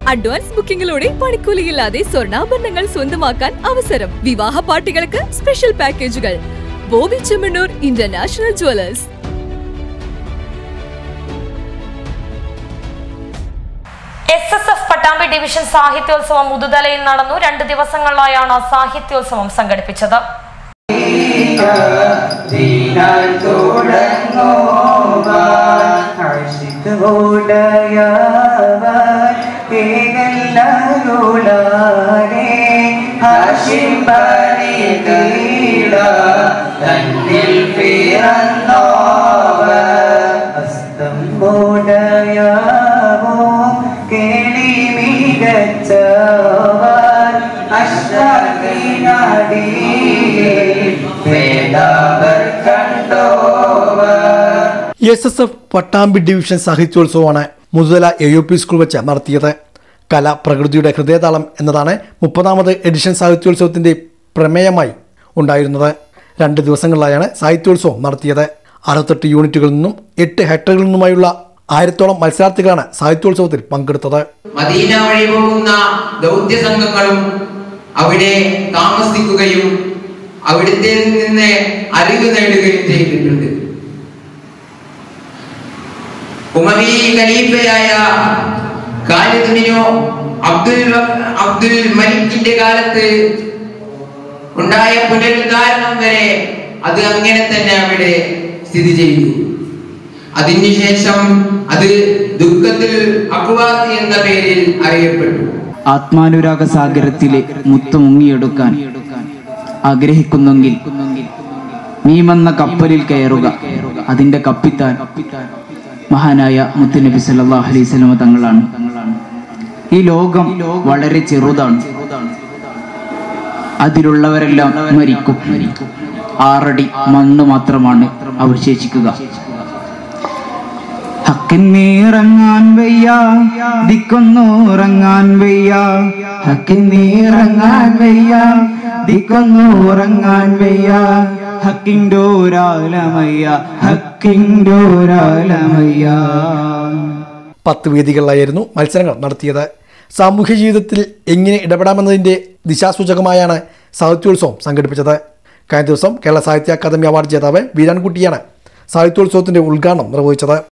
advance ബുക്കിംഗിലൂടെ പണിക്കൂലിയില്ലാതെ സ്വർണ്ണാഭരണങ്ങൾ സ്വന്തമാക്കാൻ അവസരം വിവാഹ പാർട്ടികൾക്ക് സ്പെഷ്യൽ പാക്കേജുകൾ Bobby Chemmanur international jewellers S S F Pattambi division സാഹിത്യോത്സവം മുതുതലയിൽ നടന്നു രണ്ട് ദിവസങ്ങളിലായാണ് സാഹിത്യോത്സവം സംഘടിപ്പിച്ചത് ദീനാൽ തുടങ്ങുവാൻ ആശിക്കോടയവൻ ഏകല്ലാരുളാനെ ആശിപ്പനി തീട തന്നിൽ പിറന്നോവൻ ഹസ്തം മൂടയാവോ കേളി മികച്ചവൻ അശ്വതിനടിയെ വേദാവർ കണ്ടോവൻ S S F Pattambi division സാഹിത്യോത്സവമാണ് Muthuthala A U P school വെച്ച് നടത്തിയത് കല പ്രകൃതിയുടെ ഹൃദയതാളം എന്നതാണ് മുപ്പതാമത് എഡിഷൻ സാഹിത്യോത്സവത്തിന്റെ പ്രമേയമായി ഉണ്ടായിരുന്നത് രണ്ട് ദിവസങ്ങളിലായാണ് സാഹിത്യോത്സവം നടത്തിയത് അറുപത്തെട്ട് യൂണിറ്റുകളിൽ നിന്നും എട്ട് ഹെക്ടറുകളിൽ നിന്നുമായുള്ള ആയിരത്തോളം മത്സരാർത്ഥികളാണ് സാഹിത്യോത്സവത്തിൽ പങ്കെടുത്തത് മദീന വഴി പോകുന്ന ദൗത്യ സംഘങ്ങളും അവിടെ താമസിക്കുകയും അവിടുത്തെ നിന്ന് അറിവ് നേടുകയും ചെയ്തിട്ടുണ്ട് ഉമവി ഖലീഫയായ ഖാലിദിനോ അബ്ദുൽ വ- അബ്ദുൽ മലിക്കിന്റെ കാലത്ത് ഉണ്ടായ പുനരുദ്ധാരണം വരെ അത് അങ്ങനെ തന്നെ അവിടെ സ്ഥിതി ചെയ്തു അതിനുശേഷം അത് ദുഃഖത്തിൽ അക്വാത്തി എന്ന പേരിൽ അറിയപ്പെട്ടു ആത്മാനുരാഗ സാഗരത്തിലെ മുത്ത് മുങ്ങിയെടുക്കാൻ ആഗ്രഹിക്കുന്നെങ്കിൽ മീമെന്ന കപ്പലിൽ കയറുക അതിന്റെ കപ്പിത്താൻ മഹാനായ മുത്തുനബി സല്ലല്ലാഹു അലൈഹി സ്വലമ തങ്ങളാണ് ഈ ലോകം വളരെ ചെറുതാണ് അതിലുള്ളവരെല്ലാം മരിക്കും ആറടി മണ്ണ് മാത്രമാണ് അവശേഷിക്കുക ഹക്കിന്നീറങ്ങാൻ വയ്യ ദിക്കൊന്നൂറങ്ങാൻ വയ്യ ഹക്കിന്നീറങ്ങാൻ വയ്യ ദിക്കൊന്നൂറങ്ങാൻ വയ്യ ഹക്കിൻ്റോരാലമയ്യ ഹക്കിൻ്റോരാലമയ്യ പത്ത് വേദികളിലായിരുന്നു മത്സരങ്ങൾ നടത്തിയത് സാമൂഹ്യ ജീവിതത്തിൽ എങ്ങനെ ഇടപെടാമെന്നതിൻ്റെ ദിശാസൂചകമായാണ് സാഹിത്യോത്സവം സംഘടിപ്പിച്ചത് കഴിഞ്ഞ ദിവസം കേരള സാഹിത്യ അക്കാദമി അവാർഡ് ജേതാവ് വീരാൻകുട്ടിയാണ് സാഹിത്യോത്സവത്തിൻ്റെ ഉദ്ഘാടനം നിർവഹിച്ചത്